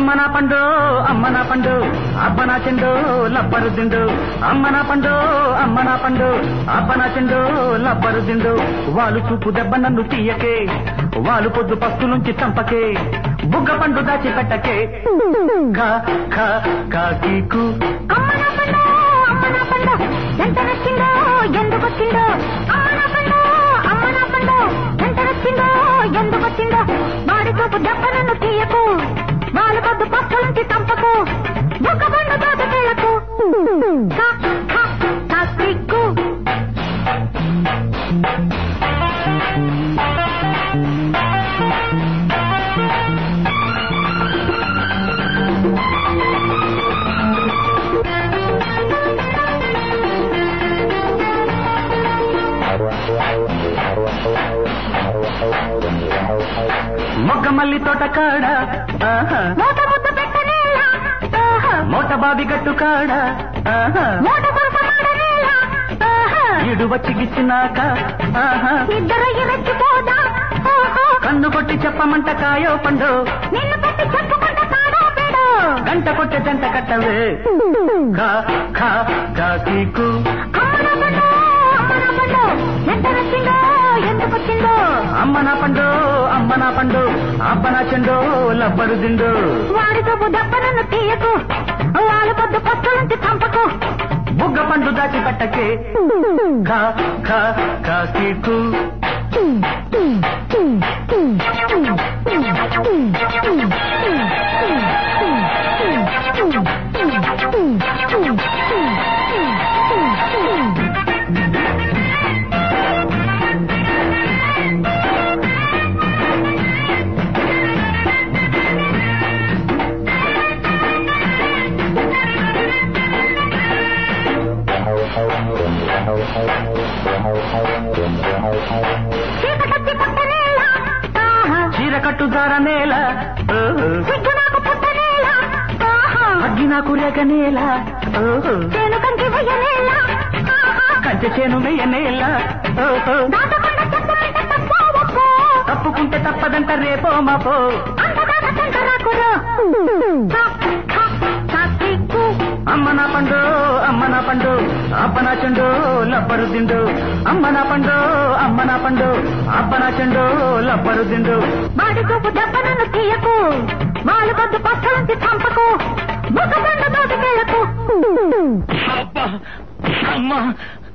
అమ్మ నా పండు అమ్మ నా పండు అబ్బ నా చెండు లబ్బరు దిండు అమ్మ నా పండు అమ్మ నా పండు అబ్బ నా చెండు లబ్బరు దిండు వాళ్ళు చూపు దెబ్బ నన్ను తీయకే వాళ్ళు పొద్దు పస్తు నుంచి చంపకే బుగ్గ పండు దాచి పెట్టకే కా కా కాకీకు అమ్మ నా పండు అమ్మ నా పండు ఎంత నచ్చిందో ఎందుకు వచ్చిందో అమ్మ నా పండు అమ్మ నా పండు ఎంత నచ్చిందో ఎందుకు వచ్చిందో వాడి చూపు దెబ్బ నన్ను తీయకు వాళ్ళ పొద్దు పక్క నుంచి తంపకు బుక్క పండు తోట పిల్లకు కా కా కాకికు మొగ్గ మల్లి తోట కాడ ఆహా. మూట ముద్దు పెట్టనేలా ఆహా. మోట బావి గట్టు కాడ ఆహా. మూట కొరక మాడనేలా ఆహా. ఈడు వచ్చి గిచ్చినాక ఆహా. ఇద్దరు ఎరచిపోదా ఓహో కన్ను కొట్టి చెప్పమంట కాయో పండు నిన్ను పెట్టి చెప్పుకుంట కాడా పేడు గంట కొట్టే జంట కట్టవే కా ఖా కాకీకు అమ్మన పండు అమ్మన పండు ఎంత నచ్చిందో ఎందుకు వచ్చిందో అమ్మ నా పండు అమ్మ నా పండు అబ్బ నా చెండు లబ్బరు దిండు వాడి చూపు దెబ్బ నన్ను తీయకు వాళ్ళ పొద్దు పక్క నుంచి చంపకు బుగ్గ పండు దాచి పెట్టకే కా ఖా కాకీకు చీకటొచ్చి పుట్టనేలా ఆహా. చీర కట్టు దార నేల ఓహో. సిగ్గు నాకు పుట్టనేలా ఆహా. అగ్గి నాకు రేగ నేల ఓహో. చేను కంకి వెయ్యనేలా ఆహా. కంచె చేను మెయ్య నేల ఓహో. దాటకుండా చెప్పమంటే తప్పో ఒప్పో. తప్పుకుంటే తప్పదంట రేపో మాపో అంతదాకా సంకరాకురు. కా, కా, కాకికు. అమ్మ నా పండు అమ్మ నా పండు అబ్బ నా చెండు లబ్బరు దిండు అమ్మ నా పండు అమ్మ నా పండు అబ్బ నా చెండు లబ్బరు దిండు వాడి చూపు దెబ్బ నన్ను తీయకు వాళ్ళు కొద్దు పక్క నుంచి చంపకు బుక్క పండు తోటకెళ్ళకు అబ్బా అమ్మ